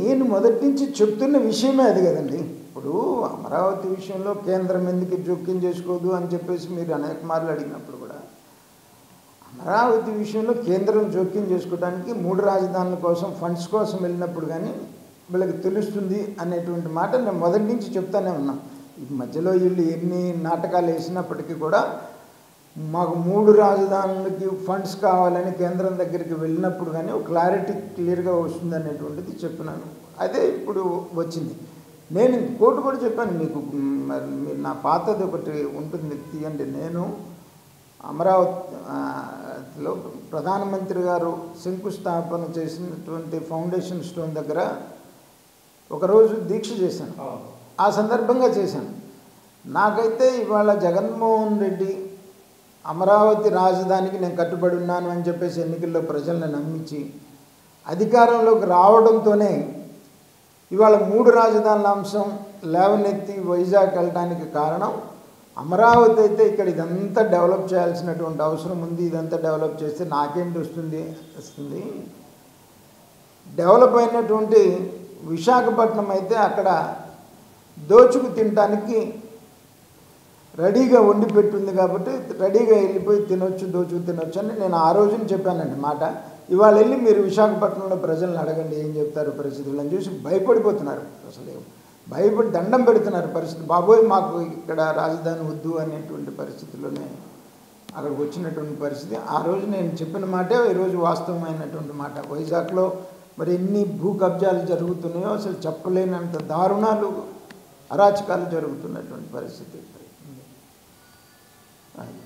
నేను మొదటి నుంచి చెప్తున్న విషయమే అది కదండి ఇప్పుడు అమరావతి విషయంలో కేంద్రం ఎందుకు జోక్యం చేసుకోదు అని చెప్పేసి మీరు అనేక మార్లు అడిగినప్పుడు కూడా అమరావతి విషయంలో కేంద్రం జోక్యం చేసుకోవడానికి మూడు రాజధానుల కోసం ఫండ్స్ కోసం వెళ్ళినప్పుడు కానీ వీళ్ళకి తెలుస్తుంది అనేటువంటి మాట నేను మొదటి నుంచి చెప్తానే ఉన్నా ఈ మధ్యలో వీళ్ళు ఎన్ని నాటకాలు వేసినప్పటికీ కూడా మాకు మూడు రాజధానులకి ఫండ్స్ కావాలని కేంద్రం దగ్గరికి వెళ్ళినప్పుడు కానీ ఒక క్లారిటీ క్లియర్గా వస్తుంది అనేటువంటిది చెప్పినాను అదే ఇప్పుడు వచ్చింది నేను కోర్టు కూడా చెప్పాను మీకు మ్, మరి మీరు నా పాతది ఒకటి ఉంటుంది తీయండి నేను అమరావతి ఆ, లో ప్రధానమంత్రి గారు శంకుస్థాపన చేసినటువంటి ఫౌండేషన్ స్టోన్ దగ్గర ఒకరోజు దీక్ష చేశాను ఆ సందర్భంగా చేశాను నాకైతే ఇవాళ జగన్మోహన్ రెడ్డి అమరావతి రాజధానికి నేను కట్టుబడి ఉన్నాను అని చెప్పేసి ఎన్నికల్లో ప్రజలను నమ్మించి అధికారంలోకి రావడంతోనే ఇవాళ మూడు రాజధానుల అంశం లేవనెత్తి వైజాగ్ వెళ్ళడానికి కారణం అమరావతి అయితే ఇక్కడ ఇదంతా డెవలప్ చేయాల్సినటువంటి అవసరం ఉంది ఇదంతా డెవలప్ చేస్తే నాకేంటి వస్తుంది వస్తుంది డెవలప్ అయినటువంటి విశాఖపట్నం అయితే అక్కడ దోచుకు తినటానికి రెడీగా వండి పెట్టుంది కాబట్టి రెడీగా వెళ్ళిపోయి తినొచ్చు దోచుకు తినొచ్చు అని నేను ఆ రోజున చెప్పానండి మాట ఇవాళ వెళ్ళి మీరు విశాఖపట్నంలో ప్రజలను అడగండి ఏం చెప్తారు పరిస్థితులు అని చూసి భయపడిపోతున్నారు అసలు భయపడి దండం పెడుతున్నారు పరిస్థితి బాబోయ్ మాకు ఇక్కడ రాజధాని వద్దు అనేటువంటి పరిస్థితుల్లోనే అక్కడికి వచ్చినటువంటి పరిస్థితి ఆ రోజు నేను చెప్పిన మాటే ఈరోజు వాస్తవమైనటువంటి మాట వైజాగ్లో మరి ఎన్ని భూ కబ్జాలు జరుగుతున్నాయో అసలు చెప్పలేనంత దారుణాలు అరాచకాలు జరుగుతున్నటువంటి పరిస్థితి అది